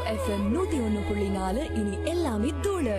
FM நூத்தி ஒண்ணு புள்ளி நாலு இனி எல்லாமே தூளு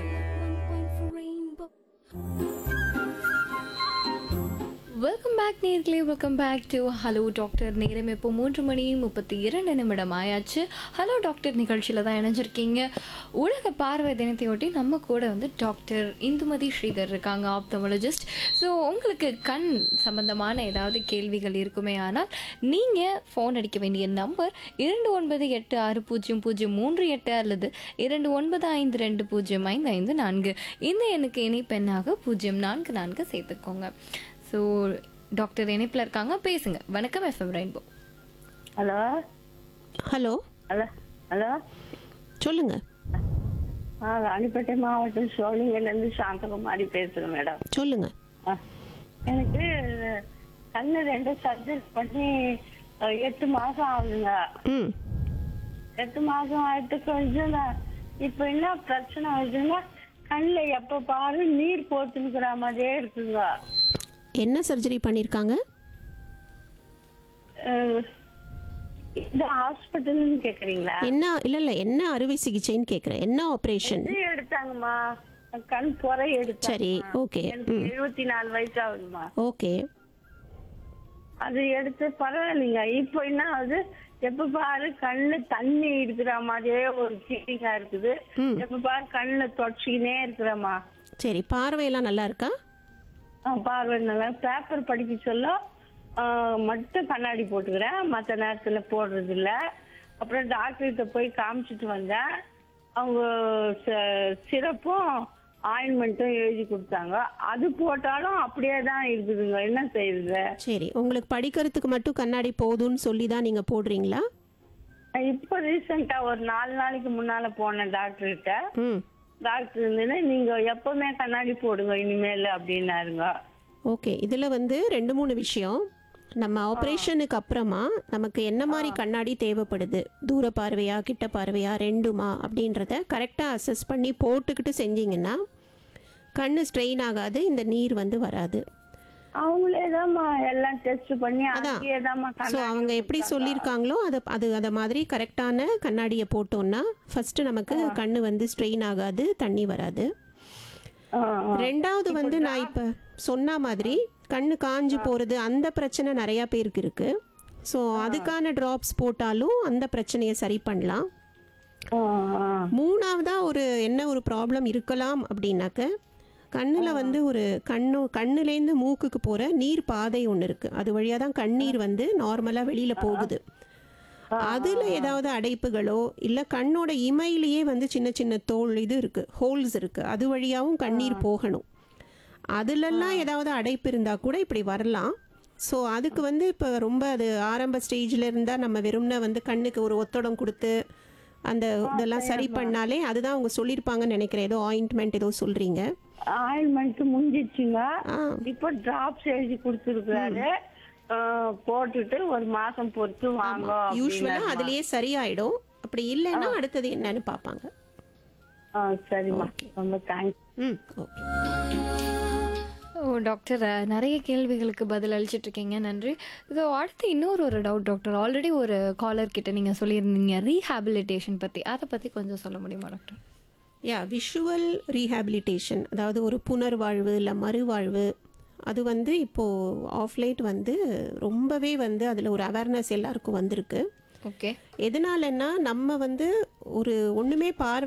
வெல்கம் பேக் நேர்களே welcome back to hello doctor நேரம் இப்போ மூன்று மணி முப்பத்தி இரண்டு நிமிடம் ஆயாச்சு ஹலோ டாக்டர் நிகழ்ச்சியில் தான் இணைஞ்சிருக்கீங்க உலக பார்வை தினத்தையொட்டி நம்ம கூட வந்து டாக்டர் இந்துமதி ஸ்ரீதர் இருக்காங்க ஆப்தமாலஜிஸ்ட் ஸோ உங்களுக்கு கண் சம்பந்தமான ஏதாவது கேள்விகள் இருக்குமே ஆனால் நீங்கள் ஃபோன் அடிக்க வேண்டிய நம்பர் இரண்டு ஒன்பது எட்டு ஆறு பூஜ்ஜியம் பூஜ்ஜியம் மூன்று எட்டு அல்லது இரண்டு ஒன்பது ஐந்து ரெண்டு பூஜ்ஜியம் ஐந்து ஐந்து நான்கு இந்த எண்ணுக்கு இணைப்பெண்ணாக பூஜ்ஜியம் நான்கு நான்கு சேர்த்துக்கோங்க ஸோ டாக்டர் இணைப்பில் இருக்காங்க பேசுங்க வணக்கம் FM rainbow hello hello hello hello சொல்லுங்க ஆ ராணிப்பேட்டை மாவட்டம் சோழிங்கலேருந்து சாந்தகுமாரி பேசுகிறேன் மேடம் சொல்லுங்க ஆ, எனக்கு கண்ணு ரெண்டு சர்ஜரி பண்ணி அஹ், எட்டு மாசம் ஆகுதுங்க ம் எட்டு மாசம் ஆயிட்டு கொஞ்சம் நான் இப்போ என்ன பிரச்சனை ஆகுதுன்னா கண்ணில் எப்போ பாரு நீர் போத்துனுக்கிற மாதிரியே இருக்குங்க என்ன சர்ஜரி பண்ணியிருக்காங்க அஹ், இந்த ஹாஸ்பிட்டல்னு கேட்குறீங்களா என்ன இல்லை இல்லை என்ன அறுவை சிகிச்சைன்னு கேட்குறேன் என்ன ஆப்ரேஷன் இது எடுத்தாங்கம்மா கண் பொறை எடுத்தாங்க சரி ஓகே எனக்கு எழுபத்தி நாலு வயசு ஆகுதுமா ஓகே அது எடுத்து பரவாயில்லைங்க இப்போ என்ன ஆகுது எப்ப பாரு கண்ணு தண்ணி இருக்கிற மாதிரியே ஒரு ஃபீலிங்கா இருக்குது ம். எப்ப பாரு கண்ணு தொடச்சிக்கினே இருக்கிறம்மா சரி பார்வையெல்லாம் நல்லா இருக்கா பார்வை நல்லா பேப்பர் படிக்க சொல்ல ஆ, மட்டும் கண்ணாடி போட்டுக்கிறேன் மற்ற நேரத்துல போடுறது இல்ல அப்புறம் டாக்டர்கிட்ட போய் காமிச்சிட்டு வந்தேன் அவங்க ச- சிரப்பும் ஆயின்மெண்ட்டும் எழுதி கொடுத்தாங்க அது போட்டாலும் அப்படியே தான் இருக்குதுங்க என்ன செய்யுது சரி உங்களுக்கு படிக்கிறதுக்கு மட்டும் கண்ணாடி போதும்னு சொல்லி தான் நீங்கள் போடுறீங்களா இப்போ ரீசெண்டா ஒரு நாலு நாளைக்கு முன்னால போனேன் டாக்டர் கிட்ட ம் டாக்டர் இருந்தது நீங்க எப்பவுமே கண்ணாடி போடுங்க இனிமேல் அப்படின்னாருங்க ஓகே இதில் வந்து ரெண்டு மூணு விஷயம் நம்ம ஆப்ரேஷனுக்கு அப்புறமா நமக்கு என்ன மாதிரி கண்ணாடி தேவைப்படுது தூர பார்வையா கிட்ட பார்வையா ரெண்டுமா அப்படின்றத கரெக்டாக அசஸ் பண்ணி போட்டுக்கிட்டு செஞ்சீங்கன்னா கண்ணு ஸ்ட்ரெயின் ஆகாது இந்த நீர் வந்து வராது அவங்களே தான்மா எல்லாம் டெஸ்ட் பண்ணி அதான். அங்கேயே தான்மா ஸோ கண்ணாடி அவங்க எப்படி சொல்லியிருக்காங்களோ அதை அது அதை மாதிரி கரெக்டான கண்ணாடியை போட்டோம்னா ஃபர்ஸ்ட் நமக்கு கண்ணு வந்து ஸ்ட்ரெயின் ஆகாது தண்ணி வராது ஆ, ஆ. ரெண்டாவது வந்து நான் இப்போ சொன்ன மாதிரி கண்ணு காஞ்சு போகிறது அந்த பிரச்சனை நிறையா பேருக்கு இருக்கு ஸோ அதுக்கான ட்ராப்ஸ் போட்டாலும் அந்த பிரச்சனையை சரி பண்ணலாம் ஆ, ஆ. மூணாவதா ஒரு என்ன ஒரு ப்ராப்ளம் இருக்கலாம் அப்படின்னாக்க கண்ணில் வந்து ஒரு கண்ணு கண்ணுலேருந்து மூக்குக்கு போகிற நீர் பாதை ஒன்று இருக்குது அது வழியாக தான் கண்ணீர் வந்து நார்மலாக வெளியில் போகுது அதில் ஏதாவது அடைப்புகளோ இல்லை கண்ணோட இமையிலேயே வந்து சின்ன சின்ன தோல் இது இருக்குது ஹோல்ஸ் இருக்குது அது வழியாகவும் கண்ணீர் போகணும் அதுலெல்லாம் ஏதாவது அடைப்பு இருந்தால் கூட இப்படி வரலாம் ஸோ அதுக்கு வந்து இப்போ ரொம்ப அது ஆரம்ப ஸ்டேஜில் இருந்தால் நம்ம வெறும்னா வந்து கண்ணுக்கு ஒரு ஒத்தடம் கொடுத்து அந்த இதெல்லாம் சரி பண்ணாலே அதுதான் அவங்க சொல்லியிருப்பாங்கன்னு நினைக்கிறேன் ஏதோ ஆயின்ட்மெண்ட் ஏதோ சொல்கிறீங்க ஆயில்மெண்ட் முடிஞ்சிச்சுங்க ஆ இப்போ டிராப்ஸ் எழுதி கொடுத்துருக்காரு போட்டுட்டு ஒரு மாசம் பொறுத்து வாங்க யூஸ்வலாக அப்படின்னாருமா. அதுலேயே சரியாயிடும் அப்படி இல்லைன்னா அடுத்தது என்னன்னு பார்ப்பாங்க ஆ சரிம்மா ரொம்ப தேங்க்ஸ் ம் ஓகே ஓ டாக்டர் அஹ், நிறைய கேள்விகளுக்கு பதில் அளிச்சிட்டு இருக்கீங்க நன்றி ஸோ அடுத்து இன்னொரு ஒரு டவுட் டாக்டர் ஆல்ரெடி ஒரு காலர் கிட்ட நீங்கள் சொல்லியிருந்தீங்க ரீஹாபிலிட்டேஷன் பற்றி அதை பற்றி கொஞ்சம் சொல்ல முடியுமா டாக்டர் யா விஷுவல் ரீஹாபிலிட்டேஷன் அதாவது ஒரு புனர்வாழ்வு இல்லை மறுவாழ்வு அது வந்து இப்போது ஆஃப்லைட் வந்து ரொம்பவே வந்து அதில் ஒரு அவேர்னஸ் எல்லாருக்கும் வந்திருக்கு ஓகே எதனாலன்னா நம்ம வந்து ஒரு ஒன்றுமே பார்வை